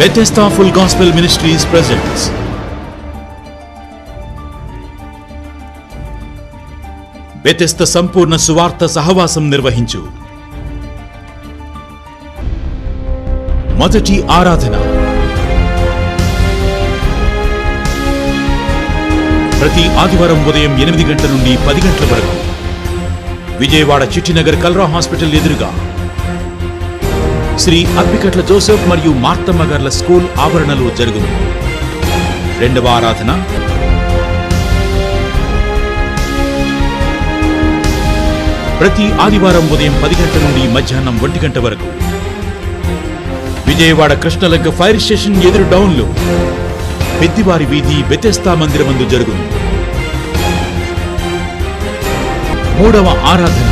Bethesda Full Gospel Ministries presents Bethesda సంపూర్ణ సువార్త సహవాసం నిర్వహించు మొదటి ఆరాధన ప్రతి ఆదివారం ఉదయం ఎనిమిది గంటల నుండి పది గంటల వరకు విజయవాడ చిట్టినగర్ కల్రా హాస్పిటల్ ఎదురుగా శ్రీ అప్పికట్ల జోసెఫ్ మరియు మార్తమ్మ గార్ల స్కూల్ ఆవరణలో జరుగును రెండవ ఆరాధన ప్రతి ఆదివారం ఉదయం పది గంటల నుండి మధ్యాహ్నం ఒంటి గంట వరకు విజయవాడ కృష్ణలంక ఫైర్ స్టేషన్ ఎదురు డౌన్లో పెద్దివారి వీధి బెతెస్తా మందిరమందు జరుగును మూడవ ఆరాధన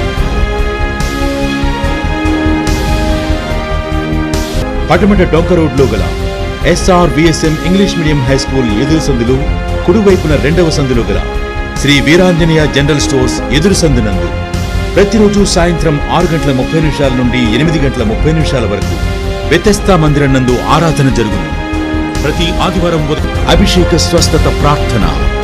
పటమట డొంక రోడ్లో గల SR VSM English medium high school ఎదురు సందులు కుడివైపున రెండవ సందులో గల శ్రీ వీరాంజనేయ జనరల్ స్టోర్స్ ఎదురు సందునందు ప్రతిరోజు సాయంత్రం ఆరు గంటల ముప్పై నిమిషాల నుండి ఎనిమిది గంటల ముప్పై నిమిషాల వరకు వ్యతస్థా మందిరం నందు ఆరాధన జరుగును ప్రతి ఆదివారం ఉదయం అభిషేక స్వస్థత ప్రార్థన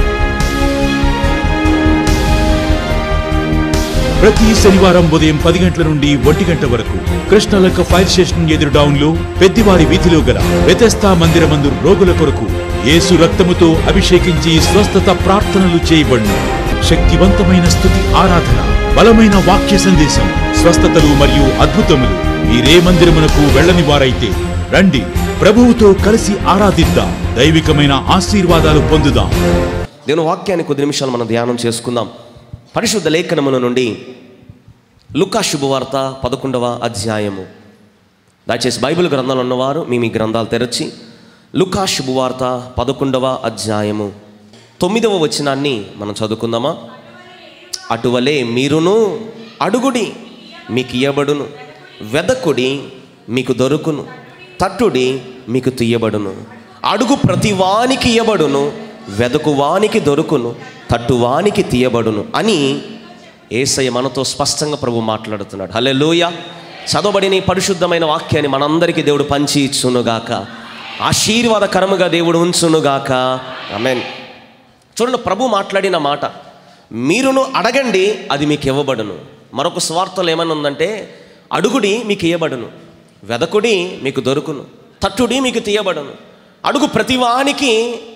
ప్రతి శనివారం ఉదయం పది గంటల నుండి ఒంటి గంట వరకు కృష్ణలక్క ఫైర్ స్టేషన్ ఎదురు డౌన్లో పెద్దివారి వీధిలో గల వ్యతస్థా మందిరమందు రోగుల కొరకు యేసు రక్తముతో అభిషేకించి స్వస్థత ప్రార్థనలు చేయబడును శక్తివంతమైన స్థుతి ఆరాధన బలమైన వాక్య సందేశం స్వస్థతలు మరియు అద్భుతములు మీరే మందిరమునకు వెళ్ళని వారైతే రండి ప్రభువుతో కలిసి ఆరాధిద్దాం దైవికమైన ఆశీర్వాదాలు పొందుదాం దేవుని వాక్యాన్ని కొద్ది నిమిషాలు మనం ధ్యానం చేసుకుందాం పరిశుద్ధ లేఖనముల నుండి లుకా శుభవార్త పదకొండవ అధ్యాయము దయచేసి బైబిల్ గ్రంథాలు ఉన్నవారు మీ మీ గ్రంథాలు తెరచి లుకా శుభవార్త పదకొండవ అధ్యాయము తొమ్మిదవ వచనాన్ని మనం చదువుకుందామా అటువలే మీరును అడుగుడి మీకు ఇయ్యబడును వెదకుడి మీకు దొరుకును తట్టుడి మీకు తీయబడును అడుగు ప్రతి వానికి ఇయ్యబడును వెదకు వానికి దొరుకును తట్టువానికి తీయబడును అని ఏసయ్య మనతో స్పష్టంగా ప్రభు మాట్లాడుతున్నాడు హలే లోయ చదవబడిన ఈ పరిశుద్ధమైన వాక్యాన్ని మనందరికీ దేవుడు పంచి ఇచ్చునుగాక ఆశీర్వాదకరముగా దేవుడు ఉంచునుగాక ఆమేన్ చూడండి ప్రభు మాట్లాడిన మాట మీరును అడగండి అది మీకు ఇవ్వబడును మరొక స్వార్థలో ఏమన్నా ఉందంటే అడుగుడి మీకు ఇవ్వబడును వెదకుడి మీకు దొరుకును తట్టుడి మీకు తీయబడును అడుగు ప్రతివానికి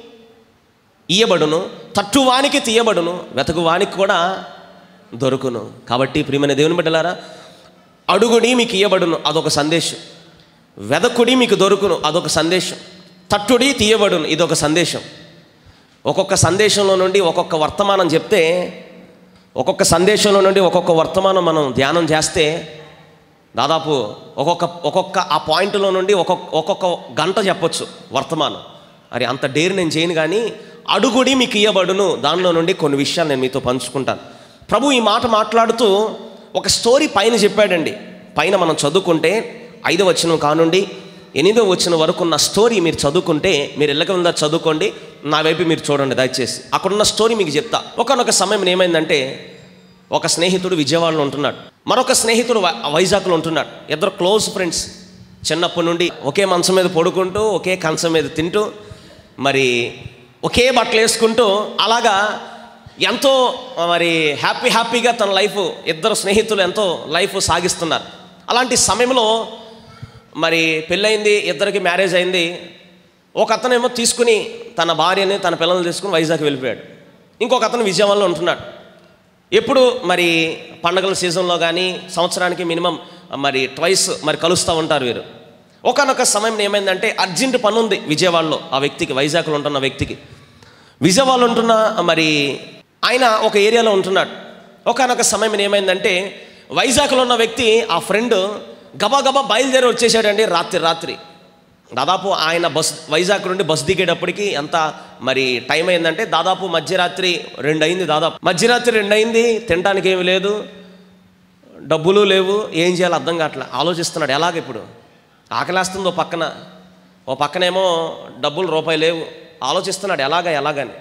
ఇయ్యబడును తట్టువానికి తీయబడును వెతకువానికి కూడా దొరుకును కాబట్టి ప్రియమైన దేవుని బిడ్డలారా అడుగుడి మీకు ఇయ్యబడును అదొక సందేశం వెదకుడి మీకు దొరుకును అదొక సందేశం తట్టుడి తీయబడును ఇదొక సందేశం ఒక్కొక్క సందేశంలో నుండి ఒక్కొక్క వర్తమానం చెప్తే ఒక్కొక్క సందేశంలో నుండి ఒక్కొక్క వర్తమానం మనం ధ్యానం చేస్తే దాదాపు ఒక్కొక్క ఒక్కొక్క ఆ పాయింట్లో నుండి ఒక్కొక్క ఒక్కొక్క గంట చెప్పొచ్చు వర్తమానం అరే అంత డేర్ నేను చేయను కానీ అడుగుడి మీకు ఇయ్యబడును దానిలో నుండి కొన్ని విషయాలు నేను మీతో పంచుకుంటాను ప్రభు ఈ మాట మాట్లాడుతూ ఒక స్టోరీ పైన చెప్పాడండి పైన మనం చదువుకుంటే ఐదవ వచనం కానుండి ఎనిమిదవ వచ్చిన వరకు ఉన్న స్టోరీ మీరు చదువుకుంటే మీరు ఇళ్ళకి ఉందా చదువుకోండి నా వైపు మీరు చూడండి దయచేసి అక్కడున్న స్టోరీ మీకు చెప్తా ఒకనొక సమయం ఏమైందంటే ఒక స్నేహితుడు విజయవాడలో ఉంటున్నాడు మరొక స్నేహితుడు వై- వైజాగ్లో ఉంటున్నాడు ఇద్దరు క్లోజ్ ఫ్రెండ్స్ చిన్నప్పటి నుండి ఒకే మంచం మీద పడుకుంటూ ఒకే కంచం మీద తింటూ మరి ఒకే బట్టలు వేసుకుంటూ అలాగా ఎంతో మరి హ్యాపీ హ్యాపీగా తన లైఫ్ ఇద్దరు స్నేహితులు ఎంతో లైఫ్ సాగిస్తున్నారు అలాంటి సమయంలో మరి పెళ్ళయింది ఇద్దరికి మ్యారేజ్ అయింది ఒక అతనేమో తీసుకుని తన భార్యని తన పిల్లల్ని తీసుకుని వైజాగ్ వెళ్ళిపోయాడు ఇంకొక అతను విజయవాడలో ఉంటున్నాడు ఎప్పుడు మరి పండగల సీజన్లో కానీ సంవత్సరానికి మినిమం మరి ట్వైస్ మరి కలుస్తూ ఉంటారు వీరు ఒకనొక సమయం ఏమైందంటే అర్జెంట్ పని ఉంది విజయవాడలో ఆ వ్యక్తికి వైజాగ్లో ఉంటున్న వ్యక్తికి విజయవాడలో ఉంటున్న మరి ఆయన ఒక ఏరియాలో ఉంటున్నాడు ఒకనొక సమయం ఏమైందంటే వైజాగ్లో ఉన్న వ్యక్తి ఆ ఫ్రెండ్ గబా గబా బయలుదేరి వచ్చేసాడండి రాత్రి రాత్రి దాదాపు ఆయన బస్ వైజాగ్ నుండి బస్ దిగేటప్పటికి ఎంత మరి టైం అయిందంటే దాదాపు మధ్యరాత్రి రెండు అయింది దాదాపు మధ్యరాత్రి రెండు అయింది తినడానికి ఏమీ లేదు డబ్బులు లేవు ఏం చేయాలో అర్థం కావట్లే ఆలోచిస్తున్నాడు ఎలాగ ఇప్పుడు ఆకలేస్తుంది ఓ పక్కన ఓ పక్కనేమో డబ్బులు రూపాయి లేవు ఆలోచిస్తున్నాడు ఎలాగ ఎలాగని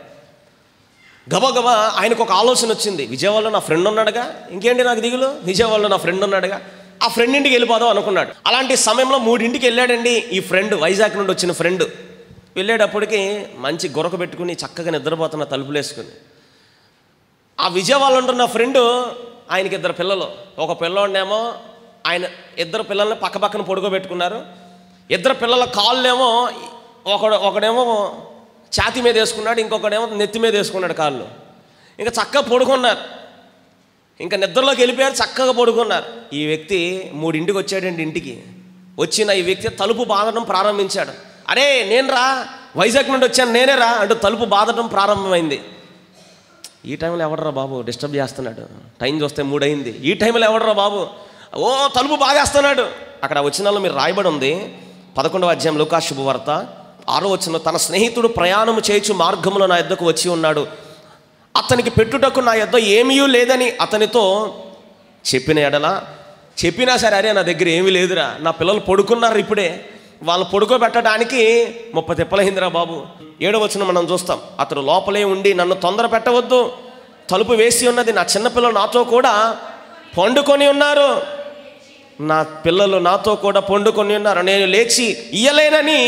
గబగబా ఆయనకు ఒక ఆలోచన వచ్చింది విజయవాడలో నా ఫ్రెండ్ ఉన్నాడుగా ఇంకేంటి నాకు దిగులు విజయవాడలో నా ఫ్రెండ్ ఉన్నాడుగా ఆ ఫ్రెండ్ ఇంటికి వెళ్ళిపోదాం అనుకున్నాడు అలాంటి సమయంలో మూడింటికి వెళ్ళాడండి ఈ ఫ్రెండ్ వైజాగ్ నుండి వచ్చిన ఫ్రెండ్ వెళ్ళేటప్పటికి మంచి గొరక పెట్టుకుని చక్కగా నిద్రపోతున్న తలుపులు వేసుకుని ఆ విజయవాడలో ఉంటున్న ఫ్రెండ్ ఆయనకి ఇద్దరు పిల్లలు ఒక పిల్లోడేమో ఆయన ఇద్దరు పిల్లల్ని పక్క పక్కన పడుకోబెట్టుకున్నారు ఇద్దరు పిల్లల కాళ్ళేమో ఒకడు ఒకడేమో ఛాతీ మీద వేసుకున్నాడు ఇంకొకడేమో నెత్తి మీద వేసుకున్నాడు కాళ్ళు ఇంకా చక్కగా పడుకున్నారు ఇంకా నిద్రలోకి వెళ్ళిపోయారు చక్కగా పడుకున్నారు ఈ వ్యక్తి మూడింటికి వచ్చాడండి ఇంటికి వచ్చిన ఈ వ్యక్తి తలుపు బాదడం ప్రారంభించాడు అరే నేను రా వైజాగ్ నుండి వచ్చాను నేనే రా అంటూ తలుపు బాదడం ప్రారంభమైంది ఈ టైంలో ఎవడరా బాబు డిస్టర్బ్ చేస్తున్నాడు టైం చూస్తే మూడైంది ఈ టైంలో ఎవడరా బాబు ఓ తలుపు బాగేస్తున్నాడు అక్కడ వచ్చిన వాళ్ళు మీరు రాయబడి ఉంది పదకొండవ అధ్యాయం లోకా శుభవార్త ఆరో వచ్చిన తన స్నేహితుడు ప్రయాణము చేయించు మార్గంలో నా యొద్దకు వచ్చి ఉన్నాడు అతనికి పెట్టుటకు నా యొద్ద ఏమీ లేదని అతనితో చెప్పిన ఎడల చెప్పినా సరే అరే నా దగ్గర ఏమీ లేదురా నా పిల్లలు పడుకున్నారు ఇప్పుడే వాళ్ళు పడుకోబెట్టడానికి ముప్పై తిప్పలైందిరా బాబు ఏడవచ్చున మనం చూస్తాం అతడు లోపలే ఉండి నన్ను తొందర పెట్టవద్దు తలుపు వేసి ఉన్నది నా చిన్నపిల్లలు నాతో కూడా పండుకొని ఉన్నారు నా పిల్లలు నాతో కూడా పండుకొని ఉన్నారు నేను లేచి ఇయ్యలేనని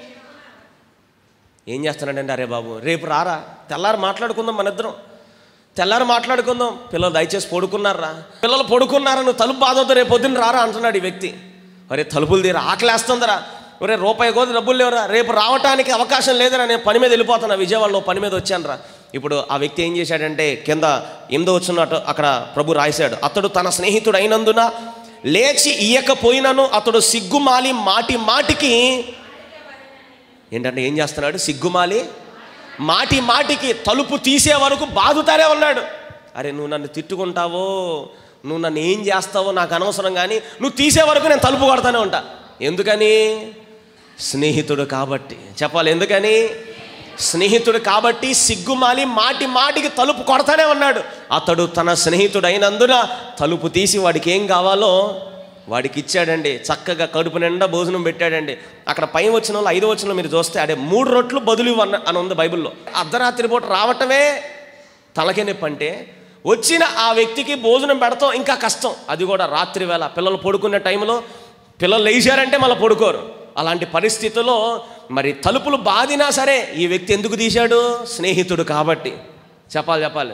ఏం చేస్తున్నాడండి అరే బాబు రేపు రారా తెల్లారి మాట్లాడుకుందాం మన ఇద్దరం తెల్లారి మాట్లాడుకుందాం పిల్లలు దయచేసి పడుకున్నారా పిల్లలు పడుకున్నారా నువ్వు తలుపు బాధొద్దు రేపు పొద్దున్న రారా అంటున్నాడు ఈ వ్యక్తి అరే తలుపులు తీరా ఆకలేస్తుందిరా ఒరే రూపాయి కోది డబ్బులు లేవురా రేపు రావటానికి అవకాశం లేదురా నేను పని మీద వెళ్ళిపోతున్నా విజయవాడలో పని మీద వచ్చానురా ఇప్పుడు ఆ వ్యక్తి ఏం చేశాడంటే కింద ఎనిమిదో వచ్చినట్టు అక్కడ ప్రభు రాశాడు అతడు తన స్నేహితుడు అయినందున లేచి ఇయ్యకపోయినను అతడు సిగ్గుమాలి మాటి మాటికి ఏంటంటే ఏం చేస్తున్నాడు సిగ్గుమాలి మాటి మాటికి తలుపు తీసే వరకు బాదుతానే ఉన్నాడు అరే నువ్వు నన్ను తిట్టుకుంటావో నువ్వు నన్ను ఏం చేస్తావో నాకు అనవసరం కానీ నువ్వు తీసే వరకు నేను తలుపు కొడతానే ఉంటా ఎందుకని స్నేహితుడు కాబట్టి చెప్పాలి ఎందుకని స్నేహితుడు కాబట్టి సిగ్గుమాలి మాటి మాటికి తలుపు కొడతానే ఉన్నాడు అతడు తన స్నేహితుడైనందున తలుపు తీసి వాడికి ఏం కావాలో వాడికి ఇచ్చాడండి చక్కగా కడుపు నిండా భోజనం పెట్టాడండి అక్కడ పైన వచ్చిన వాళ్ళు ఐదో వచ్చిన మీరు చూస్తే అడే మూడు రొట్లు బదులు అన్న అని ఉంది బైబిల్లో అర్ధరాత్రి పూట రావటమే తలకే నొప్పి అంటే వచ్చిన ఆ వ్యక్తికి భోజనం పెడతాం ఇంకా కష్టం అది కూడా రాత్రి వేళ పిల్లలు పడుకునే టైంలో పిల్లలు లేచారంటే మళ్ళీ పడుకోరు అలాంటి పరిస్థితుల్లో మరి తలుపులు బాదినా సరే ఈ వ్యక్తి ఎందుకు తీశాడు స్నేహితుడు కాబట్టి చెప్పాలి చెప్పాలి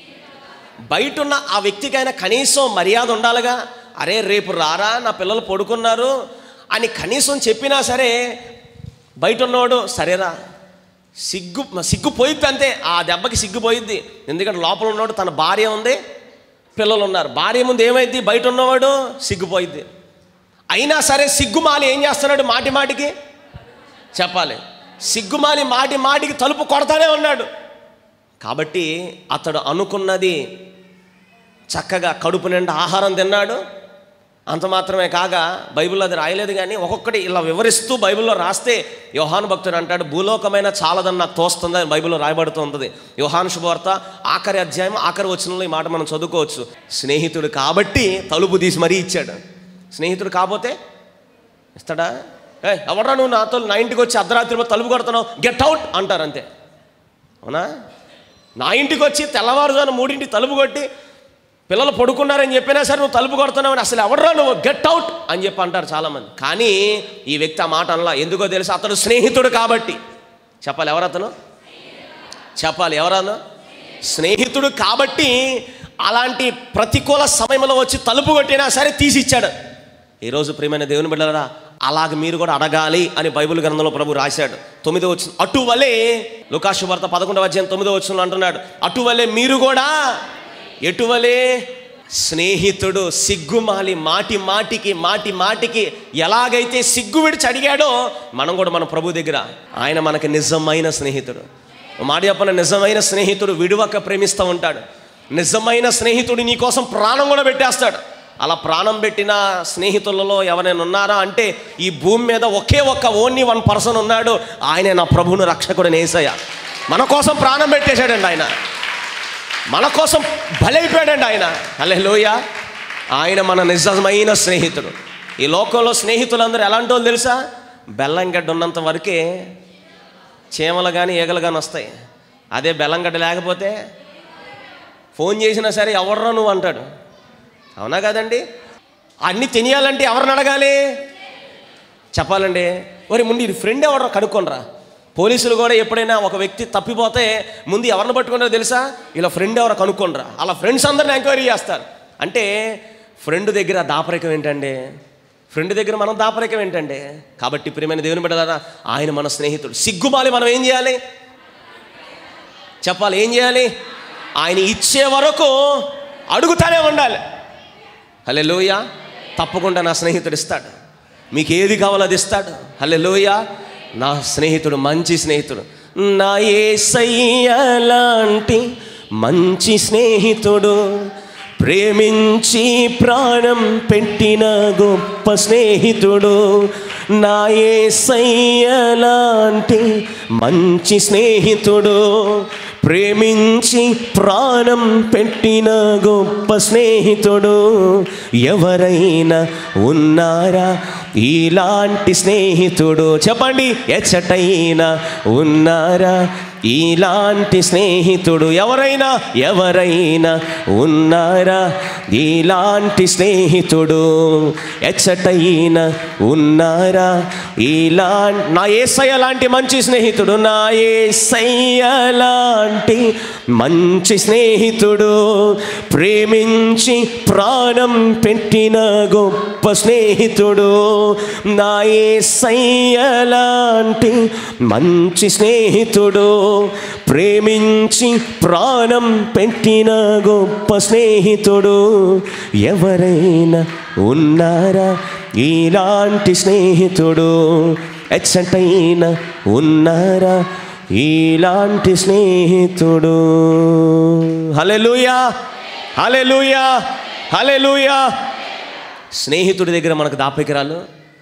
బయట ఉన్న ఆ వ్యక్తికైనా కనీసం మర్యాద ఉండాలిగా అరే రేపు రారా నా పిల్లలు పడుకున్నారు అని కనీసం చెప్పినా సరే బయట ఉన్నవాడు సరేరా సిగ్గు సిగ్గు పోయిద్ది అంతే ఆ దెబ్బకి సిగ్గు పోయిద్ది ఎందుకంటే లోపల ఉన్నవాడు తన భార్య ఉంది పిల్లలు ఉన్నారు భార్య ముందు ఏమైంది బయట ఉన్నవాడు సిగ్గుపోయిద్ది అయినా సరే సిగ్గుమాలి ఏం చేస్తున్నాడు మాటి మాటికి చెప్పాలి సిగ్గుమాలి మాటి మాటికి తలుపు కొడతానే ఉన్నాడు కాబట్టి అతడు అనుకున్నది చక్కగా కడుపు నిండా ఆహారం తిన్నాడు అంత మాత్రమే కాక బైబిల్లో అది రాయలేదు కానీ ఒక్కొక్కటి ఇలా వివరిస్తూ బైబిల్లో రాస్తే యోహాను భక్తుడు అంటాడు భూలోకమైన చాలదని నాకు తోస్తుంది అని బైబిల్లో రాయబడుతూ ఉంటుంది యోహాను శుభవార్త ఆఖరి అధ్యాయం ఆఖరి వచనంలో ఈ మాట మనం చదువుకోవచ్చు స్నేహితుడు కాబట్టి తలుపు తీసి మరీ ఇచ్చాడు స్నేహితుడు కాకపోతే ఇస్తాడా ఏ ఎవడరా నువ్వు నాతో నా ఇంటికి వచ్చి అర్ధరాత్రి పూట తలుపు కొడుతున్నావు గెట్ అవుట్ అంటారు అంతే అవునా నా ఇంటికి వచ్చి తెల్లవారుజాను మూడింటి తలుపు కొట్టి పిల్లలు పడుకున్నారని చెప్పినా సరే నువ్వు తలుపు కొడుతున్నావు అని అసలు ఎవడరా నువ్వు గెట్ అవుట్ అని చెప్పి అంటారు చాలామంది కానీ ఈ వ్యక్తి ఆ మాట అనలా ఎందుకో తెలుసు అతడు స్నేహితుడు కాబట్టి చెప్పాలి ఎవరతను చెప్పాలి ఎవరను స్నేహితుడు కాబట్టి అలాంటి ప్రతికూల సమయంలో వచ్చి తలుపు కొట్టినా సరే తీసిచ్చాడు ఈరోజు ప్రియమైన దేవుని బిడ్డలరా అలాగ మీరు కూడా అడగాలి అని బైబిల్ గ్రంథంలో ప్రభు రాశాడు తొమ్మిదో వచ్చిన అటువలే లుకాశు వార్త పదకొండవ అధ్యాయం తొమ్మిదో వచ్చిన అంటున్నాడు అటువలే మీరు కూడా ఎటువలే స్నేహితుడు సిగ్గుమాలి మాటి మాటికి మాటి మాటికి ఎలాగైతే సిగ్గు విడిచి అడిగాడో మనం కూడా మన ప్రభు దగ్గర ఆయన మనకి నిజమైన స్నేహితుడు ఓ మాట చెప్పన నిజమైన స్నేహితుడు విడువక ప్రేమిస్తూ ఉంటాడు నిజమైన స్నేహితుడు నీ కోసం ప్రాణం కూడా పెట్టేస్తాడు అలా ప్రాణం పెట్టిన స్నేహితులలో ఎవరైనా ఉన్నారా అంటే ఈ భూమి మీద ఒకే ఒక్క ఓన్లీ వన్ పర్సన్ ఉన్నాడు ఆయనే నా ప్రభువును రక్షకుడు నేసయ్య మన కోసం ప్రాణం పెట్టేశాడండి ఆయన మన కోసం బలైపోయాడండి ఆయన అల్లెలోయ ఆయన మన నిజమైన స్నేహితుడు ఈ లోకంలో స్నేహితులందరూ ఎలాంటి వాళ్ళు తెలుసా బెల్లంగడ్డ ఉన్నంత వరకే చీమలు కానీ ఈగలు కానీ వస్తాయి అదే బెల్లంగడ్డ లేకపోతే ఫోన్ చేసినా సరే ఎవర్రా నువ్వు అంటాడు అవునా కదండి అన్నీ తెలియాలంటే ఎవరిని అడగాలి చెప్పాలండి మరి ముందు ఇది ఫ్రెండ్ ఎవరో కనుక్కోనరా పోలీసులు కూడా ఎప్పుడైనా ఒక వ్యక్తి తప్పిపోతే ముందు ఎవరిని పట్టుకున్నారో తెలుసా ఇలా ఫ్రెండ్ ఎవరో కనుక్కోనరా అలా ఫ్రెండ్స్ అందరిని ఎంక్వైరీ చేస్తారు అంటే ఫ్రెండ్ దగ్గర దాపరికం ఏంటండి ఫ్రెండ్ దగ్గర మనం దాపరికం ఏంటండి కాబట్టి ప్రియమైన దేవుని బిడ్డలారా ఆయన మన స్నేహితుడు సిగ్గుమాలి మనం ఏం చేయాలి చెప్పాలి ఏం చేయాలి ఆయన ఇచ్చే వరకు అడుగుతానే ఉండాలి హలే లోయ తప్పకుండా నా స్నేహితుడు ఇస్తాడు మీకు ఏది కావాలో అది ఇస్తాడు హలే లోయ నా స్నేహితుడు మంచి స్నేహితుడు నా ఏసయ్యలాంటి మంచి స్నేహితుడు ప్రేమించి ప్రాణం పెట్టిన గొప్ప స్నేహితుడు నా ఏసయ్యలాంటి మంచి స్నేహితుడు ప్రేమించి ప్రాణం పెట్టిన గొప్ప స్నేహితుడు ఎవరైనా ఉన్నారా ఇలాంటి స్నేహితుడు చెప్పండి ఎచ్చటైనా ఉన్నారా ఇలాంటి స్నేహితుడు ఎవరైనా ఎవరైనా ఉన్నారా ఇలాంటి స్నేహితుడు ఎచ్చటైనా ఉన్నారా ఇలా నా ఏసయ్య లాంటి మంచి స్నేహితుడు నా ఏసయ్య లాంటి మంచి స్నేహితుడు ప్రేమించి ప్రాణం పెట్టిన గొప్ప స్నేహితుడు నా ఏసయ్య లాంటి మంచి స్నేహితుడు ప్రేమించి ప్రాణం పెట్టిన గొప్ప స్నేహితుడు ఎవరైనా ఉన్నారా ఇలాంటి స్నేహితుడు ఎచ్చటైనా ఉన్నారా ఇలాంటి స్నేహితుడు హలెలూయా హలెలూయా హలెలూయా స్నేహితుడి దగ్గర మనకు దాపరికరాలు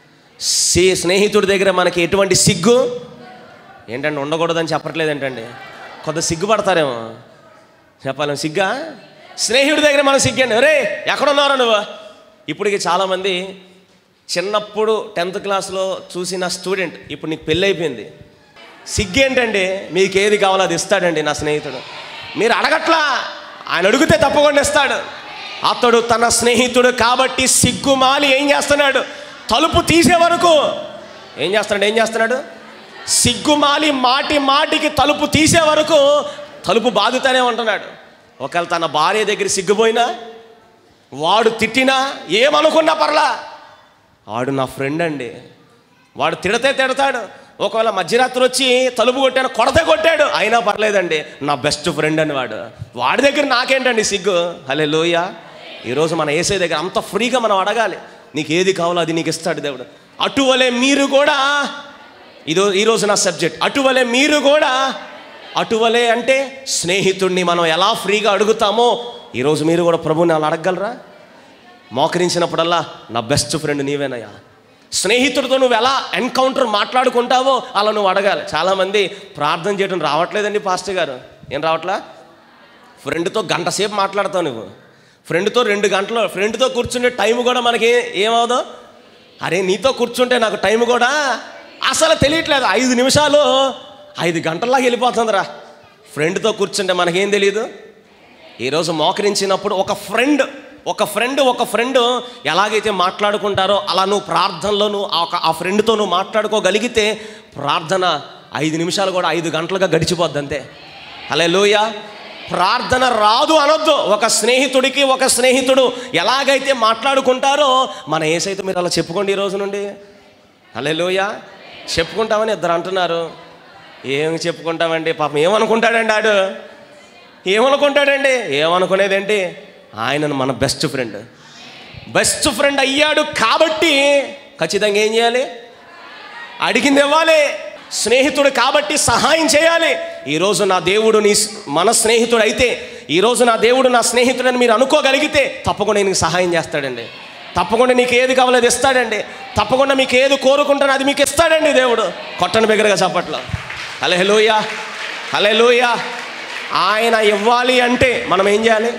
సే స్నేహితుడి దగ్గర మనకి ఎటువంటి సిగ్గు ఏంటంటే ఉండకూడదని చెప్పట్లేదు ఏంటండి కొంత సిగ్గుపడతారేమో చెప్పాలి సిగ్గా స్నేహితుడి దగ్గర మనం సిగ్గండి అరే ఎక్కడున్నారా నువ్వు ఇప్పటికి చాలామంది చిన్నప్పుడు టెన్త్ క్లాస్లో చూసిన స్టూడెంట్ ఇప్పుడు నీకు పెళ్ళి అయిపోయింది సిగ్గేంటండి మీకు ఏది కావాలో అది ఇస్తాడండి నా స్నేహితుడు మీరు అడగట్లా ఆయన అడిగితే తప్పకుండా ఇస్తాడు అతడు తన స్నేహితుడు కాబట్టి సిగ్గుమాలి ఏం చేస్తున్నాడు తలుపు తీసే వరకు ఏం చేస్తున్నాడు ఏం చేస్తున్నాడు సిగ్గుమాలి మాటి మాటికి తలుపు తీసే వరకు తలుపు బాదుతూనే ఉంటున్నాడు ఒకవేళ తన భార్య దగ్గర సిగ్గుపోయినా వాడు తిట్టినా ఏమనుకున్నా పర్లా వాడు నా ఫ్రెండ్ అండి వాడు తిడితే తిడతాడు ఒకవేళ మధ్యరాత్రి వచ్చి తలుపు కొట్టాను కొడత కొట్టాడు అయినా పర్లేదండి నా బెస్ట్ ఫ్రెండ్ అని వాడు వాడి దగ్గర నాకేంటండి సిగ్గు హలే లోయ ఈరోజు మన ఏసై దగ్గర అంత ఫ్రీగా మనం అడగాలి నీకు ఏది కావాలో అది నీకు ఇస్తాడు దేవుడు అటువలే మీరు కూడా ఇదో ఈరోజు నా సబ్జెక్ట్ అటువలే మీరు కూడా అటువలే అంటే స్నేహితుడిని మనం ఎలా ఫ్రీగా అడుగుతామో ఈరోజు మీరు కూడా ప్రభుని అలా అడగగలరా మోకరించినప్పుడల్లా నా బెస్ట్ ఫ్రెండ్ నీవేనయ్యా స్నేహితుడితో నువ్వు ఎలా ఎన్కౌంటర్ మాట్లాడుకుంటావో అలా నువ్వు అడగాలి చాలామంది ప్రార్థన చేయడం రావట్లేదండి పాస్టర్ గారు ఏం రావట్లా ఫ్రెండ్తో గంట సేపు మాట్లాడతావు నువ్వు ఫ్రెండ్తో రెండు గంటలు ఫ్రెండ్తో కూర్చుంటే టైం కూడా మనకి ఏమవుదో అరే నీతో కూర్చుంటే నాకు టైం కూడా అసలు తెలియట్లేదు ఐదు నిమిషాలు ఐదు గంటల్లాగా వెళ్ళిపోతుందిరా ఫ్రెండ్తో కూర్చుంటే మనకేం తెలియదు ఈరోజు మోకరించినప్పుడు ఒక ఫ్రెండ్ ఒక ఫ్రెండ్ ఒక ఫ్రెండ్ ఎలాగైతే మాట్లాడుకుంటారో అలా నువ్వు ప్రార్థనలో నువ్వు ఆ ఒక- ఆ ఫ్రెండ్తో నువ్వు మాట్లాడుకోగలిగితే ప్రార్థన ఐదు నిమిషాలు కూడా ఐదు గంటలుగా గడిచిపోద్ది అంతే అలే లోయ ప్రార్థన రాదు అనొద్దు ఒక స్నేహితుడికి ఒక స్నేహితుడు ఎలాగైతే మాట్లాడుకుంటారో మన ఏసైతే మీరు అలా చెప్పుకోండి ఈ రోజు నుండి అలే లోయ చెప్పుకుంటామని ఇద్దరు అంటున్నారు ఏమి చెప్పుకుంటామండి పాపం ఏమనుకుంటాడండి ఆడు ఏమనుకుంటాడండి ఏమనుకునేదేంటి ఆయన మన బెస్ట్ ఫ్రెండ్ బెస్ట్ ఫ్రెండ్ అయ్యాడు కాబట్టి ఖచ్చితంగా ఏం చేయాలి అడిగింది ఇవ్వాలి స్నేహితుడు కాబట్టి సహాయం చేయాలి ఈరోజు నా దేవుడు నీ స్- మన స్నేహితుడు అయితే ఈరోజు నా దేవుడు నా స్నేహితుడని మీరు అనుకోగలిగితే తప్పకుండా నీకు సహాయం చేస్తాడండి తప్పకుండా నీకు ఏది కావాలో అది ఇస్తాడండి తప్పకుండా మీకు ఏది కోరుకుంటానో అది మీకు ఇస్తాడండి దేవుడు కొట్టని బిగ్గరగా చప్పట్లో హలే లోయ హలే లోయ ఆయన ఇవ్వాలి అంటే మనం ఏం చేయాలి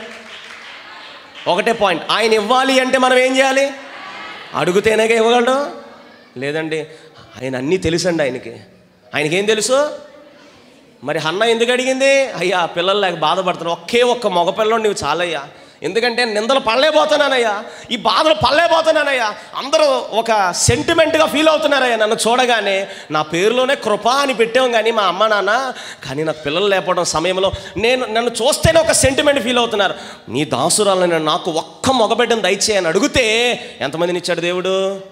ఒకటే పాయింట్ ఆయన ఇవ్వాలి అంటే మనం ఏం చేయాలి అడుగుతేనేగా ఇవ్వగలడు లేదండి ఆయన అన్నీ తెలుసండి ఆయనకి ఆయనకి ఏం తెలుసు మరి హన్న ఎందుకు అడిగింది అయ్యా పిల్లలు లేక బాధపడుతున్నావు ఒకే ఒక్క మగపిల్లని నువ్వు చాలయ్యా ఎందుకంటే నిందలు పడలేకపోతున్నానయ్యా ఈ బాధలు పడలేకపోతున్నానయ్యా అందరూ ఒక సెంటిమెంట్గా ఫీల్ అవుతున్నారయ్యా నన్ను చూడగానే నా పేరులోనే కృప అని పెట్టాం కానీ మా అమ్మ నాన్న కానీ నాకు పిల్లలు లేకపోవడం సమయంలో నేను నన్ను చూస్తేనే ఒక సెంటిమెంట్ ఫీల్ అవుతున్నారు నీ దాసురాలను నాకు ఒక్క మగబిడ్డను దయచేయని అడిగితే ఎంతమందిని ఇచ్చాడు దేవుడు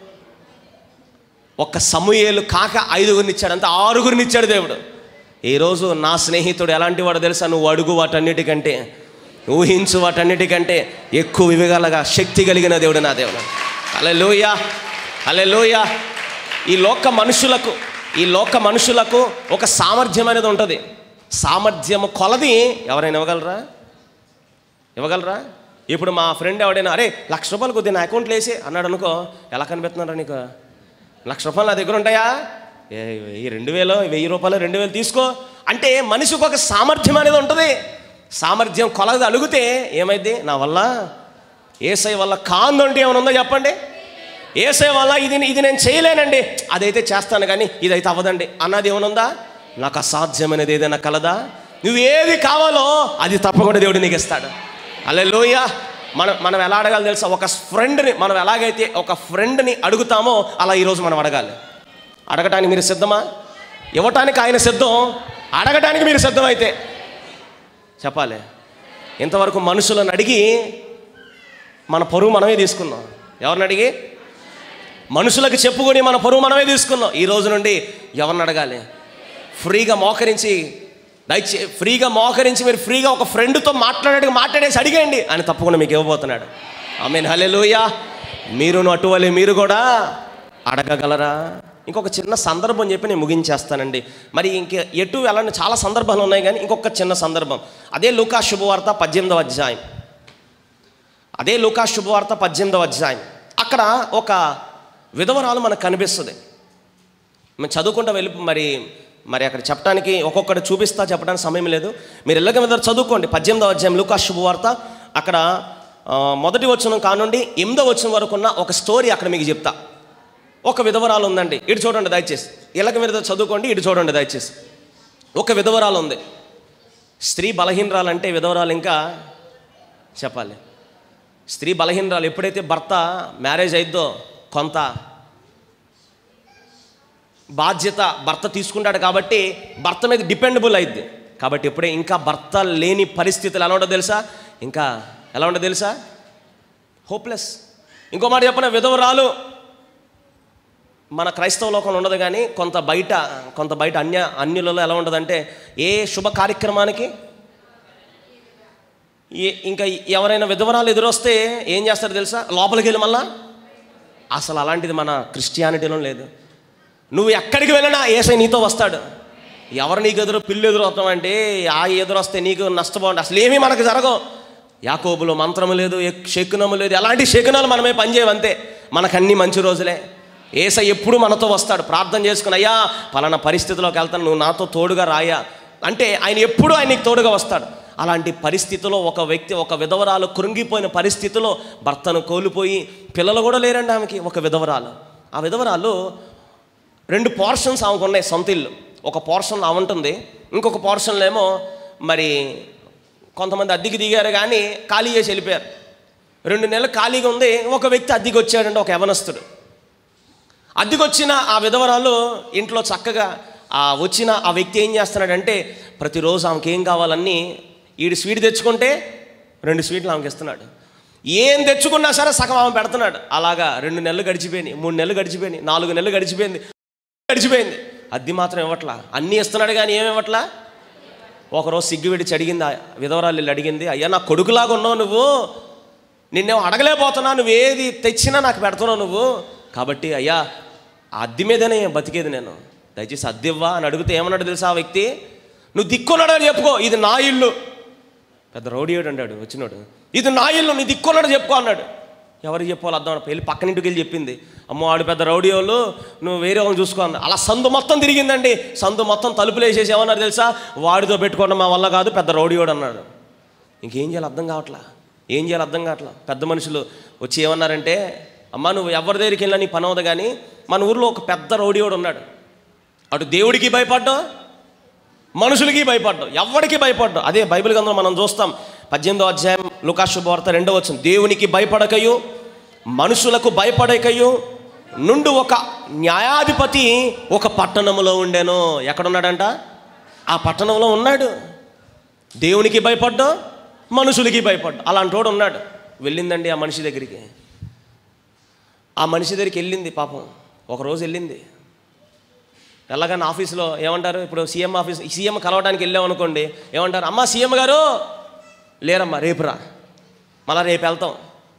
ఒక్క సమూయేలు కాక ఐదుగురిని ఇచ్చాడు అంత ఆరుగురిని ఇచ్చాడు దేవుడు ఈరోజు నా స్నేహితుడు ఎలాంటి వాడు తెలుసా నువ్వు అడుగు వాటన్నిటికంటే ఊహించు వాటన్నిటికంటే ఎక్కువ వివగలగా శక్తి కలిగిన దేవుడు నా దేవుడు అలే లోయ అలే లోయ ఈ లోక మనుషులకు ఈ లోక మనుషులకు ఒక సామర్థ్యం అనేది ఉంటుంది సామర్థ్యము కొలది ఎవరైనా ఇవ్వగలరా ఇవ్వగలరా ఇప్పుడు మా ఫ్రెండ్ ఎవడైనా అరే లక్ష రూపాయలు కొద్దిగా నా అకౌంట్లో వేసి అన్నాడు అనుకో ఎలా కనిపిస్తున్నారా నీకు లక్ష రూపాయలు నా దగ్గర ఉంటాయా ఏ ఈ రెండు వేలు వెయ్యి రూపాయలు రెండు వేలు తీసుకో అంటే మనిషికి ఒక సామర్థ్యం అనేది ఉంటుంది సామర్థ్యం కొలది అలుగుతే ఏమైంది నా వల్ల ఏసై వల్ల కాందు అంటే ఏమైనా ఉందో చెప్పండి ఏసై వల్ల ఇది ఇది నేను చేయలేనండి అదైతే చేస్తాను కానీ ఇదైతే అవ్వదండి అన్నది ఏమైనా ఉందా నాకు అసాధ్యమైనది ఏదైనా కలదా నువ్వు ఏది కావాలో అది తప్పకుండా దేవుడు నీకు ఇస్తాడు అలే లోయ మనం మనం ఎలా అడగాలి తెలుసా ఒక ఫ్రెండ్ని మనం ఎలాగైతే ఒక ఫ్రెండ్ని అడుగుతామో అలా ఈరోజు మనం అడగాలి అడగటానికి మీరు సిద్ధమా ఇవ్వటానికి ఆయన సిద్ధం అడగటానికి మీరు సిద్ధమైతే చెప్పాలి ఇంతవరకు మనుషులను అడిగి మన పరువు మనమే తీసుకున్నాం ఎవరిని అడిగి మనుషులకు చెప్పుకొని మన పరువు మనమే తీసుకున్నాం ఈ రోజు నుండి ఎవరిని అడగాలి ఫ్రీగా మోకరించి దయచే ఫ్రీగా మోకరించి మీరు ఫ్రీగా ఒక ఫ్రెండ్తో మాట్లాడే మాట్లాడేసి అడిగండి అని తప్పకుండా మీకు ఇవ్వబోతున్నాడు ఐ మీన్ హలెలుయా మీరును అటువలే మీరు కూడా అడగగలరా ఇంకొక చిన్న సందర్భం చెప్పి నేను ముగించేస్తానండి మరి ఇంక ఎటు వెళ్ళని చాలా సందర్భాలు ఉన్నాయి కానీ ఇంకొక చిన్న సందర్భం అదే లూకా శుభవార్త పద్దెనిమిదవ అధ్యాయం అదే లూకా శుభవార్త పద్దెనిమిదవ అధ్యాయం అక్కడ ఒక విధవరాలు మనకు కనిపిస్తుంది మేము చదువుకుంటూ వెళ్ళి మరి మరి అక్కడ చెప్పడానికి ఒక్కొక్కటి చూపిస్తా చెప్పడానికి సమయం లేదు మీరు ఎల్లగ మీద చదువుకోండి పద్దెనిమిదవ అధ్యాయం లూకా శుభవార్త అక్కడ ఆ, మొదటి వచనం కానుండి ఎనిమిదో వచనం వరకు ఉన్న ఒక స్టోరీ అక్కడ మీకు చెప్తా ఒక విధవరాలు ఉందండి ఇటు చూడండి దయచేసి ఇళ్ళక మీద చదువుకోండి ఇటు చూడండి దయచేసి ఒక విధవరాలు ఉంది స్త్రీ బలహీనరాలంటే విధవరాలు ఇంకా చెప్పాలి స్త్రీ బలహీనరాలు ఎప్పుడైతే భర్త మ్యారేజ్ అయిద్దో కొంత బాధ్యత భర్త తీసుకుంటాడు కాబట్టి భర్త మీద డిపెండబుల్ అయింది కాబట్టి ఎప్పుడే ఇంకా భర్త లేని పరిస్థితులు ఎలా ఉండదో తెలుసా ఇంకా ఎలా ఉండదో తెలుసా హోప్లెస్ ఇంకో మాట చెప్పిన విధవరాలు మన క్రైస్తవ లోకంలో ఉండదు కానీ కొంత బయట కొంత బయట అన్య అన్యులలో ఎలా ఉండదంటే ఏ శుభ కార్యక్రమానికి ఏ- ఇంకా ఎవరైనా విధవరాలు ఎదురొస్తే ఏం చేస్తారు తెలుసా లోపలికి వెళ్ళి మళ్ళా అసలు అలాంటిది మన క్రిస్టియానిటీలో లేదు నువ్వు ఎక్కడికి వెళ్ళినా ఏసై నీతో వస్తాడు ఎవరు నీకు ఎదురు పిల్లు ఎదురవుతాం అంటే ఆ ఎదురొస్తే నీకు నష్టపోండి అసలు ఏమీ మనకు జరగవు యాకోబులో మంత్రము లేదు ఎక్- శకునము లేదు ఎలాంటి శకునాలు మనమే పనిచేయవంతే మనకన్నీ మంచి రోజులే ఏసై ఎప్పుడు మనతో వస్తాడు ప్రార్థన చేసుకుని అయ్యా పలానా పరిస్థితిలోకి వెళ్తాను నువ్వు నాతో తోడుగా రాయా అంటే ఆయన ఎప్పుడు ఆయన నీకు తోడుగా వస్తాడు అలాంటి పరిస్థితిలో ఒక వ్యక్తి ఒక విధవరాలు కృంగిపోయిన పరిస్థితిలో భర్తను కోల్పోయి పిల్లలు కూడా లేరండి ఆమెకి ఒక విధవరాలు ఆ విధవరాలు రెండు పోర్షన్స్ ఆమెకు ఉన్నాయి సొంత ఇల్లు ఒక పోర్షన్లో ఆమె ఉంటుంది ఇంకొక పోర్షన్లో ఏమో మరి కొంతమంది అద్దెకి దిగారు కానీ ఖాళీ చేసి వెళ్ళిపోయారు రెండు నెలలు ఖాళీగా ఉంది ఒక వ్యక్తి అద్దెకి వచ్చాడంటే ఒక యవనస్తుడు అద్దెకి వచ్చిన ఆ విధవరాలు ఇంట్లో చక్కగా ఆ వచ్చిన ఆ వ్యక్తి ఏం చేస్తున్నాడంటే ప్రతిరోజు ఆమెకి ఏం కావాలన్నీ ఈడు స్వీట్ తెచ్చుకుంటే రెండు స్వీట్లు ఆమెకి ఇస్తున్నాడు ఏం తెచ్చుకున్నా సరే సగం ఆమె పెడుతున్నాడు అలాగా రెండు నెలలు గడిచిపోయినాయి మూడు నెలలు గడిచిపోయినాయి నాలుగు నెలలు గడిచిపోయింది గడిచిపోయింది అద్దె మాత్రం ఇవ్వట్లా అన్నీ ఇస్తున్నాడు కానీ ఏమి ఇవ్వట్లా ఒకరోజు సిగ్గు విడిచి అడిగింది ఆ విధవరాలు వెళ్ళి అడిగింది అయ్యా నా కొడుకులాగా ఉన్నావు నువ్వు నిన్నేమో అడగలేకపోతున్నా నువ్వు ఏది తెచ్చినా నాకు పెడుతున్నావు నువ్వు కాబట్టి అయ్యా ఆ అద్దె మీదనే బతికేది నేను దయచేసి అద్దె ఇవ్వా అని అడిగితే ఏమన్నాడు తెలుసా ఆ వ్యక్తి నువ్వు దిక్కున్నాడు అని చెప్పుకో ఇది నా ఇల్లు పెద్ద రౌడీయుడు అన్నాడు వచ్చినాడు ఇది నా ఇల్లు నీ దిక్కున్నాడు చెప్పుకో అన్నాడు ఎవరికి చెప్పాలి అర్థం వెళ్ళి పక్కన ఇంటికి వెళ్ళి చెప్పింది అమ్మో ఆడు పెద్ద రౌడీ వాళ్ళు నువ్వు వేరే వాళ్ళని చూసుకో అన్న అలా సందు మొత్తం తిరిగిందండి సందు మొత్తం తలుపులు వేసేసి ఏమన్నారు తెలుసా వాడితో పెట్టుకోవడం మా వల్ల కాదు పెద్ద రౌడీయోడు అన్నాడు ఇంకేం చేయాలి అర్థం కావట్లా ఏం చేయాలి అర్థం కావట్లా పెద్ద మనుషులు వచ్చి ఏమన్నారంటే అమ్మా నువ్వు ఎవరి దగ్గరికి వెళ్ళినా నీ పని అవదు కానీ మన ఊర్లో ఒక పెద్ద రౌడీయోడు ఉన్నాడు అటు దేవుడికి భయపడ్డావు మనుషులకి భయపడ్డావు ఎవరికి భయపడ్డావు అదే బైబిల్ గ్రంథంలో మనం చూస్తాం పద్దెనిమిదో అధ్యాయం లుకా శుభవార్త రెండో వచ్చిన దేవునికి భయపడకయు మనుషులకు భయపడకయు నుండి ఒక న్యాయాధిపతి ఒక పట్టణములో ఉండెను ఎక్కడున్నాడంట ఆ పట్టణంలో ఉన్నాడు దేవునికి భయపడ్డా మనుషులకి భయపడ్డా అలాంటి వాడు ఉన్నాడు వెళ్ళిందండి ఆ మనిషి దగ్గరికి ఆ మనిషి దగ్గరికి వెళ్ళింది పాపం ఒకరోజు వెళ్ళింది వెళ్ళగానే ఆఫీస్లో ఏమంటారు ఇప్పుడు సీఎం ఆఫీస్ సీఎం కలవడానికి వెళ్ళాం అనుకోండి ఏమంటారు అమ్మా సీఎం గారు లేరమ్మా రేపు రా మళ్ళా రేపు వెళ్తాం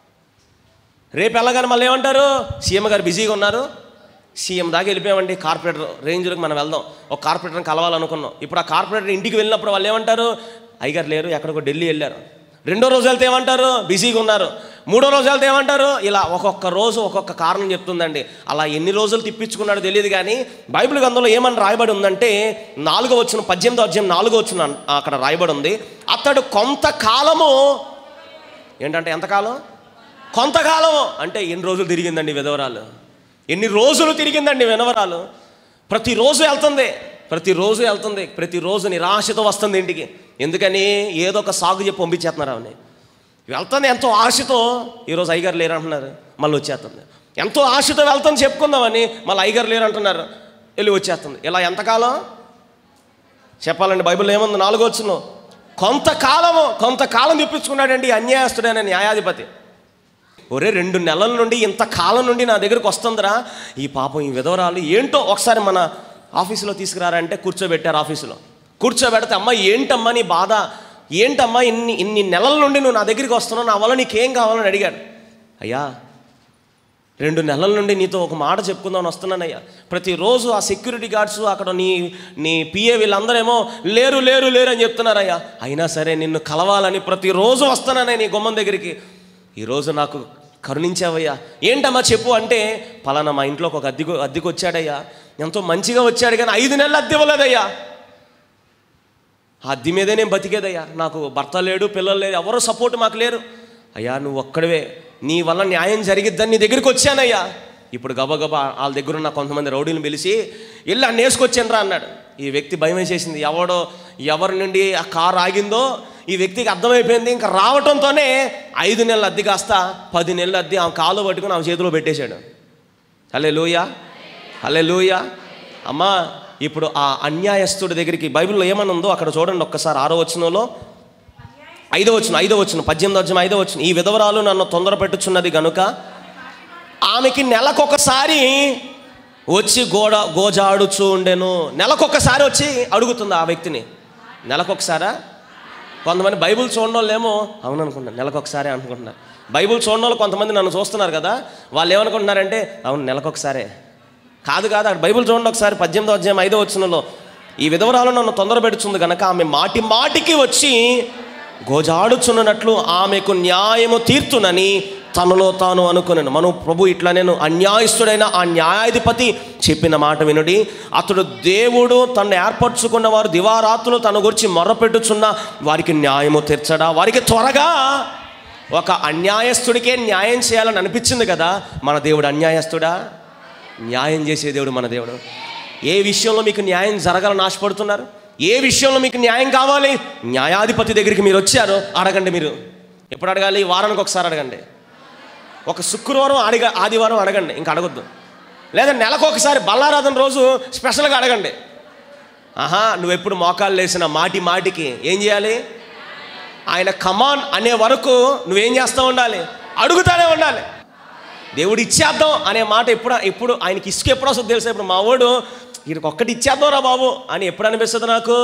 రేపు వెళ్ళగానే మళ్ళీ ఏమంటారు సీఎం గారు బిజీగా ఉన్నారు సీఎం దాకా వెళ్ళిపోయామండి కార్పొరేటర్ రేంజ్లోకి మనం వెళ్దాం ఒక కార్పొరేటర్ని కలవాలనుకున్నాం ఇప్పుడు ఆ కార్పొరేటర్ ఇంటికి వెళ్ళినప్పుడు వాళ్ళు ఏమంటారు అయ్యగారు లేరు ఎక్కడికో ఢిల్లీ వెళ్ళారు రెండో రోజు వెళ్తే ఏమంటారు బిజీగా ఉన్నారు మూడో రోజు వెళ్తే ఏమంటారు ఇలా ఒక్కొక్క రోజు ఒక్కొక్క కారణం చెప్తుందండి అలా ఎన్ని రోజులు తిప్పించుకున్నాడో తెలియదు కానీ బైబిల్ గ్రంథంలో ఏమని రాయబడి ఉందంటే నాలుగో వచ్చిన పద్దెనిమిదో అధ్యాయం నాలుగో వచ్చిన అక్కడ రాయబడి ఉంది అతడు కొంతకాలము ఏంటంటే ఎంతకాలం కొంతకాలం అంటే ఎన్ని రోజులు తిరిగిందండి విధవరాలు ఎన్ని రోజులు తిరిగిందండి వినవరాలు ప్రతిరోజు వెళ్తుంది ప్రతిరోజు వెళ్తుంది ప్రతిరోజు నిరాశతో వస్తుంది ఇంటికి ఎందుకని ఏదో ఒక సాగు చెప్పి పంపించేస్తున్నారు ఆమెని వెళ్తుంది ఎంతో ఆశతో ఈరోజు ఐగారు లేరు అంటున్నారు మళ్ళీ వచ్చేస్తుంది ఎంతో ఆశతో వెళ్తాను చెప్పుకుందామని మళ్ళీ ఐగారు లేరు అంటున్నారు వెళ్ళి వచ్చేస్తుంది ఇలా ఎంతకాలం చెప్పాలండి బైబిల్ ఏముంది నాలుగో వచ్చును కొంతకాలము కొంతకాలం తెప్పించుకున్నాడండి ఈ అన్యాయస్తుడైన న్యాయాధిపతి ఒరే రెండు నెలల నుండి ఇంత కాలం నుండి నా దగ్గరకు వస్తుందిరా ఈ పాపం ఈ విధవరాలు ఏంటో ఒకసారి మన ఆఫీసులో తీసుకురారంటే కూర్చోబెట్టారు ఆఫీసులో కూర్చోబెడితే అమ్మ ఏంటమ్మా నీ బాధ ఏంటమ్మా ఇన్ని ఇన్ని నెలల నుండి నువ్వు నా దగ్గరికి వస్తున్నావు నా వల్ల నీకేం కావాలని అడిగాడు అయ్యా రెండు నెలల నుండి నీతో ఒక మాట చెప్పుకుందామని వస్తున్నానయ్యా ప్రతిరోజు ఆ సెక్యూరిటీ గార్డ్స్ అక్కడ నీ నీ పిఏ వీళ్ళందరేమో లేరు లేరు లేరు అని చెప్తున్నారయ్యా అయినా సరే నిన్ను కలవాలని ప్రతిరోజు వస్తున్నానయ్య నీ గుమ్మం దగ్గరికి ఈరోజు నాకు కరుణించావయ్యా ఏంటమ్మా చెప్పు అంటే పలానా మా ఇంట్లోకి ఒక అద్దెకు అద్దెకు వచ్చాడయ్యా ఎంతో మంచిగా వచ్చాడు కానీ ఐదు నెలలు అద్దె ఇవ్వలేదయ్యా ఆ అద్దె మీదే నేను బతికేదయ్యా నాకు భర్త లేడు పిల్లలు లేరు ఎవరో సపోర్ట్ మాకు లేరు అయ్యా నువ్వు ఒక్కడివే నీ వల్ల న్యాయం జరిగిద్దని నీ దగ్గరికి వచ్చానయ్యా ఇప్పుడు గబగబా వాళ్ళ దగ్గర ఉన్న కొంతమంది రౌడీని పిలిచి వెళ్ళి అన్న వేసుకొచ్చాను రా అన్నాడు ఈ వ్యక్తి భయం వేసేసింది ఎవడో ఎవరి నుండి ఆ కారు ఆగిందో ఈ వ్యక్తికి అర్థమైపోయింది ఇంకా రావటంతోనే ఐదు నెలల అద్దె కాస్త పది నెలల అద్దె ఆమె కాలు పట్టుకుని ఆమె చేతిలో పెట్టేశాడు హలే లూయా హలే లూయా అమ్మా ఇప్పుడు ఆ అన్యాయస్తుడి దగ్గరికి బైబిల్లో ఏమని ఉందో అక్కడ చూడండి ఒక్కసారి ఆరో వచనంలో ఐదో వచ్చిన ఐదో వచ్చిన పద్దెనిమిది వచ్చిన ఐదో వచ్చిన ఈ విధవరాలు నన్ను తొందర పెట్టుచున్నది గనుక ఆమెకి నెలకొకసారి వచ్చి గోడ గోజాడుచూ ఉండెను నెలకొకసారి వచ్చి అడుగుతుంది ఆ వ్యక్తిని నెలకొకసారా కొంతమంది బైబిల్ చూడడం వాళ్ళేమో అవును అనుకుంటున్నారు నెలకొకసారి అనుకుంటున్నారు బైబిల్ చూడడం వాళ్ళు కొంతమంది నన్ను చూస్తున్నారు కదా వాళ్ళు ఏమనుకుంటున్నారంటే అవును నెలకొకసారే కాదు కాదు అక్కడ బైబిల్ చూడండి ఒకసారి పద్దెనిమిదో అధ్యాయం ఐదో వచ్చినలో ఈ విధవరాలు నన్ను తొందర పెడుతుంది కనుక ఆమె మాటి మాటికి వచ్చి గోజాడుచున్నట్లు ఆమెకు న్యాయము తీర్తునని తనలో తాను అనుకున్నాను మనం ప్రభు ఇట్లా నేను అన్యాయస్తుడైన ఆ న్యాయాధిపతి చెప్పిన మాట వినుడి అతడు దేవుడు తను ఏర్పరచుకున్న వారు దివారాత్రులు తన గురించి మొర్రపెట్టుచున్న వారికి న్యాయము తీర్చడా వారికి త్వరగా ఒక అన్యాయస్తుడికే న్యాయం చేయాలని అనిపించింది కదా మన దేవుడు అన్యాయస్తుడా న్యాయం చేసే దేవుడు మన దేవుడు ఏ విషయంలో మీకు న్యాయం జరగాలని ఆశపడుతున్నారు ఏ విషయంలో మీకు న్యాయం కావాలి న్యాయాధిపతి దగ్గరికి మీరు వచ్చారు అడగండి మీరు ఎప్పుడు అడగాలి వారానికి ఒకసారి అడగండి ఒక శుక్రవారం అడిగ ఆదివారం అడగండి ఇంకా అడగొద్దు లేదా నెలకు ఒకసారి బల్లారాధన రోజు స్పెషల్గా అడగండి ఆహా నువ్వు ఎప్పుడు మోకాలు లేసిన మాటి మాటికి ఏం చేయాలి ఆయన కమాన్ అనే వరకు నువ్వేం చేస్తూ ఉండాలి అడుగుతానే ఉండాలి దేవుడు ఇచ్చేద్దాం అనే మాట ఎప్పుడు ఎప్పుడు ఆయనకి ఇసుక ఎప్పుడు వస్తుంది తెలుసా ఇప్పుడు మా వాడు వీడికి ఒక్కటి ఇచ్చేద్దాం రా బాబు అని ఎప్పుడు అనిపిస్తుంది నాకు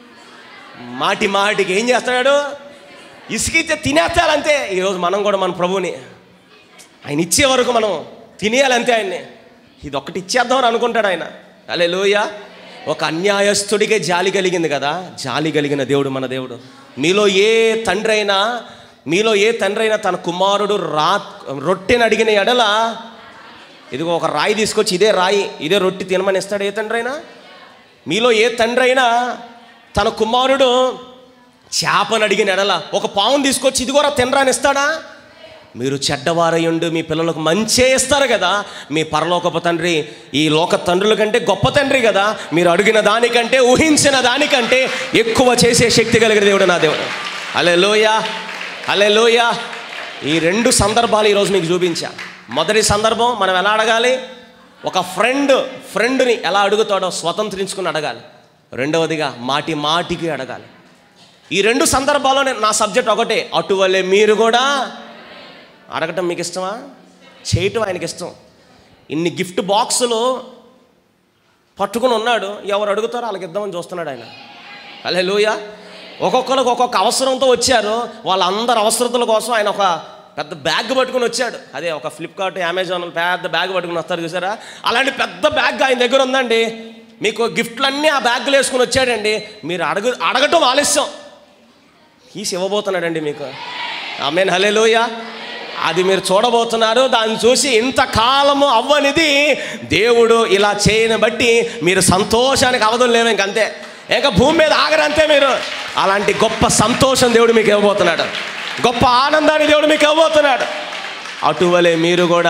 మాటి మాటికి ఏం చేస్తాడు ఇసుకిస్తే తినేస్తాడంతే ఈరోజు మనం కూడా మన ప్రభువుని ఆయన ఇచ్చే వరకు మనం తినేయాలంతే ఆయన్ని ఇది ఒక్కటి ఇచ్చేద్దాం అని అనుకుంటాడు ఆయన అలే లోయ ఒక అన్యాయస్తుడికే జాలి కలిగింది కదా జాలి కలిగిన దేవుడు మన దేవుడు మీలో ఏ తండ్రి అయినా మీలో ఏ తండ్రి అయినా తన కుమారుడు రా రొట్టెని అడిగిన ఎడల ఇదిగో ఒక రాయి తీసుకొచ్చి ఇదే రాయి ఇదే రొట్టె తినమని ఇస్తాడు ఏ తండ్రి అయినా మీలో ఏ తండ్రి అయినా తన కుమారుడు చేపను అడిగిన ఎడల ఒక పావును తీసుకొచ్చి ఇదిగోరా తినరాని ఇస్తాడా మీరు చెడ్డవారయుండు మీ పిల్లలకు మంచే ఇస్తారు కదా మీ పరలోకపు తండ్రి ఈ లోక తండ్రుల కంటే గొప్ప తండ్రి కదా మీరు అడిగిన దానికంటే ఊహించిన దానికంటే ఎక్కువ చేసే శక్తి కలిగిన దేవుడు నా దేవుడు అలే లోయ అలే లోయ ఈ రెండు సందర్భాలు ఈరోజు మీకు చూపించా మొదటి సందర్భం మనం ఎలా అడగాలి ఒక ఫ్రెండ్ ఫ్రెండ్ని ఎలా అడుగుతాడో స్వతంత్రించుకుని అడగాలి రెండవదిగా మాటి మాటికి అడగాలి ఈ రెండు సందర్భాల్లో నేను నా సబ్జెక్ట్ ఒకటే అటువలే మీరు కూడా అడగటం మీకు ఇష్టమా చేయటం ఆయనకి ఇష్టం ఇన్ని గిఫ్ట్ బాక్సులు పట్టుకుని ఉన్నాడు ఎవరు అడుగుతారో వాళ్ళకి ఇద్దామని చూస్తున్నాడు ఆయన అలే లూయ ఒక్కొక్కరికి ఒక్కొక్క అవసరంతో వచ్చారు వాళ్ళందరి అవసరతల కోసం ఆయన ఒక పెద్ద బ్యాగ్ పట్టుకుని వచ్చాడు అదే ఒక ఫ్లిప్కార్ట్ అమెజాన్ పెద్ద బ్యాగ్ పట్టుకుని వస్తారు చూసారా అలాంటి పెద్ద బ్యాగ్ ఆయన దగ్గర ఉందండి మీకు గిఫ్ట్లన్నీ ఆ బ్యాగ్లో వేసుకుని వచ్చాడండి మీరు అడగ అడగటం ఆలస్యం ఈసి ఇవ్వబోతున్నాడండి మీకు ఆమెన్ హలేలోయ అది మీరు చూడబోతున్నారు దాన్ని చూసి ఇంతకాలము అవ్వనిది దేవుడు ఇలా చేయని బట్టి మీరు సంతోషానికి అవధం లేవు ఇంకంతే ఇంకా భూమి మీద ఆగరంతే మీరు అలాంటి గొప్ప సంతోషం దేవుడు మీకు ఇవ్వబోతున్నాడు గొప్ప ఆనందాన్ని దేవుడు మీకు ఇవ్వబోతున్నాడు అటువలే మీరు కూడా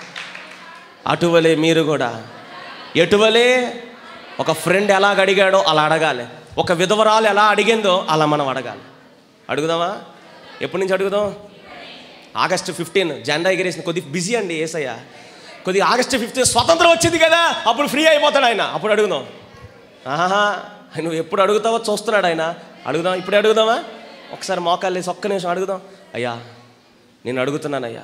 అటువలే మీరు కూడా ఎటువలే ఒక ఫ్రెండ్ ఎలా అడిగాడో అలా అడగాలి ఒక విధవరాలు ఎలా అడిగిందో అలా మనం అడగాలి అడుగుదామా ఎప్పటి నుంచి అడుగుదాం ఆగస్టు ఫిఫ్టీన్ జెండా ఎగిరేసిన కొద్ది బిజీ అండి ఏసయ్య కొద్దిగా ఆగస్టు ఫిఫ్టీన్ స్వతంత్రం వచ్చింది కదా అప్పుడు ఫ్రీ అయిపోతాడు ఆయన అప్పుడు అడుగుదాం ఆహా నువ్వు ఎప్పుడు అడుగుతావో చూస్తున్నాడు ఆయన అడుగుదాం ఇప్పుడే అడుగుదామా ఒకసారి మోకాలు వేసి ఒక్క నిమిషం అడుగుదాం అయ్యా నేను అడుగుతున్నానయ్యా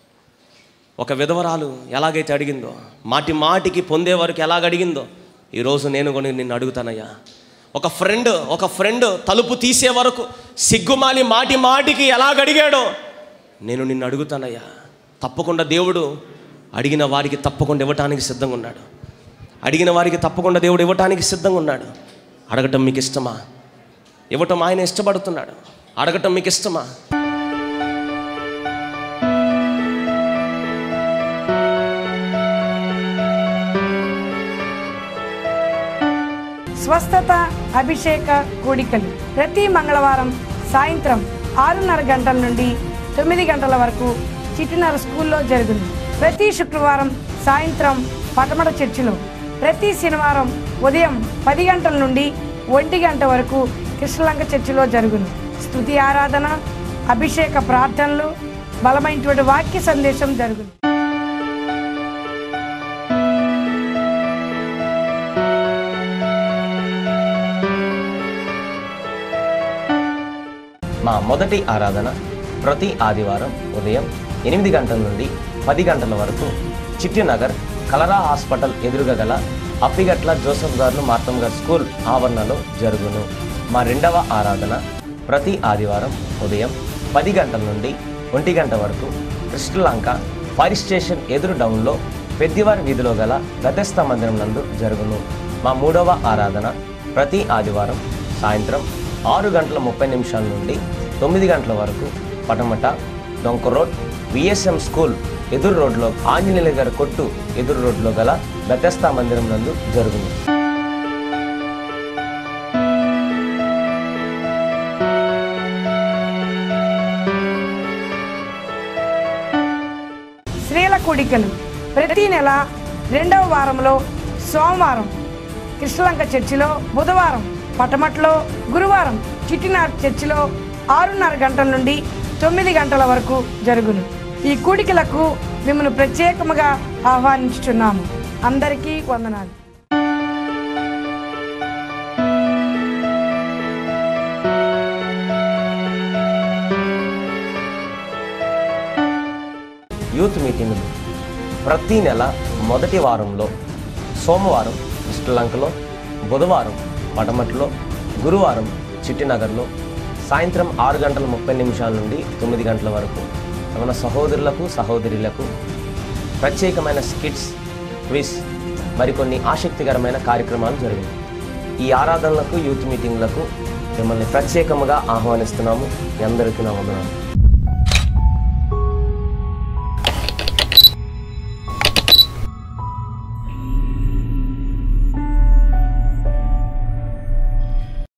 ఒక విధవరాలు ఎలాగైతే అడిగిందో మాటి మాటికి పొందే వరకు ఎలాగ అడిగిందో ఈరోజు నేను కూడా నిన్ను అడుగుతానయ్యా ఒక ఫ్రెండ్ ఒక ఫ్రెండ్ తలుపు తీసే వరకు సిగ్గుమాలి మాటి మాటికి ఎలాగ అడిగాడో నేను నిన్ను అడుగుతానయ్యా తప్పకుండా దేవుడు అడిగిన వారికి తప్పకుండా ఇవ్వటానికి సిద్ధంగా ఉన్నాడు అడిగిన వారికి తప్పకుండా దేవుడు ఇవ్వటానికి సిద్ధంగా ఉన్నాడు అడగటం మీకు ఇష్టమా ఇవ్వటం ఆయన ఇష్టపడుతున్నాడు అడగటం మీకు ఇష్టమా స్వస్థత అభిషేక కూడికలు ప్రతి మంగళవారం సాయంత్రం ఆరున్నర గంటల నుండి తొమ్మిది గంటల వరకు చిట్టినర స్కూల్లో జరుగును ప్రతి శుక్రవారం సాయంత్రం పటమట చర్చిలో ప్రతి శనివారం ఉదయం పది గంటల నుండి ఒంటి గంట వరకు కృష్ణలంక చర్చిలో జరుగును స్తుతి ఆరాధన అభిషేక ప్రార్థనలు బలమైనటువంటి వాక్య సందేశం జరుగును మా మొదటి ఆరాధన ప్రతి ఆదివారం ఉదయం ఎనిమిది గంటల నుండి పది గంటల వరకు చిట్టినగర్ కలరా హాస్పిటల్ ఎదురుగా గల అప్పిగట్ల జోసఫ్ గారు మార్తమ్ గారు స్కూల్ ఆవరణలో జరుగును మా రెండవ ఆరాధన ప్రతి ఆదివారం ఉదయం పది గంటల నుండి ఒంటి గంట వరకు కృష్ణలంక ఫైర్ స్టేషన్ ఎదురు డౌన్లో పెద్దివారి వీధిలో గల గతస్థ మందిరం నందు జరుగును మా మూడవ ఆరాధన ప్రతి ఆదివారం సాయంత్రం ఆరు గంటల ముప్పై నిమిషాల నుండి తొమ్మిది గంటల వరకు పటమట డొంక రోడ్ విఎస్ఎం స్కూల్ ఎదురు రోడ్లో ఆంజనేయుల గారి కొట్టు ఎదురు రోడ్లో గల గతస్థ మందిరం నందు జరుగును స్త్రీల కూడికలు ప్రతి నెల రెండవ వారంలో సోమవారం కృష్ణలంక చర్చిలో బుధవారం పటమట్లో గురువారం చిట్టినార్ చర్చిలో ఆరున్నర గంటల నుండి తొమ్మిది గంటల వరకు జరుగును ఈ కూడికలకు మిమ్మల్ని ప్రత్యేకముగా ఆహ్వానించుచున్నాము అందరికీ వందనాలు యూత్ మీటింగులు ప్రతి నెల మొదటి వారంలో సోమవారం శ్రీలంకలో బుధవారం పటమట్లో గురువారం చిట్టినగర్లో సాయంత్రం ఆరు గంటల ముప్పై నిమిషాల నుండి తొమ్మిది గంటల వరకు మన సహోదరులకు సహోదరులకు ప్రత్యేకమైన స్కిట్స్ క్విజ్ మరికొన్ని ఆసక్తికరమైన కార్యక్రమాలు జరిగాయి ఈ ఆరాధనలకు యూత్ మీటింగ్లకు మిమ్మల్ని ప్రత్యేకముగా ఆహ్వానిస్తున్నాము మీ అందరికీ నా వందనాలు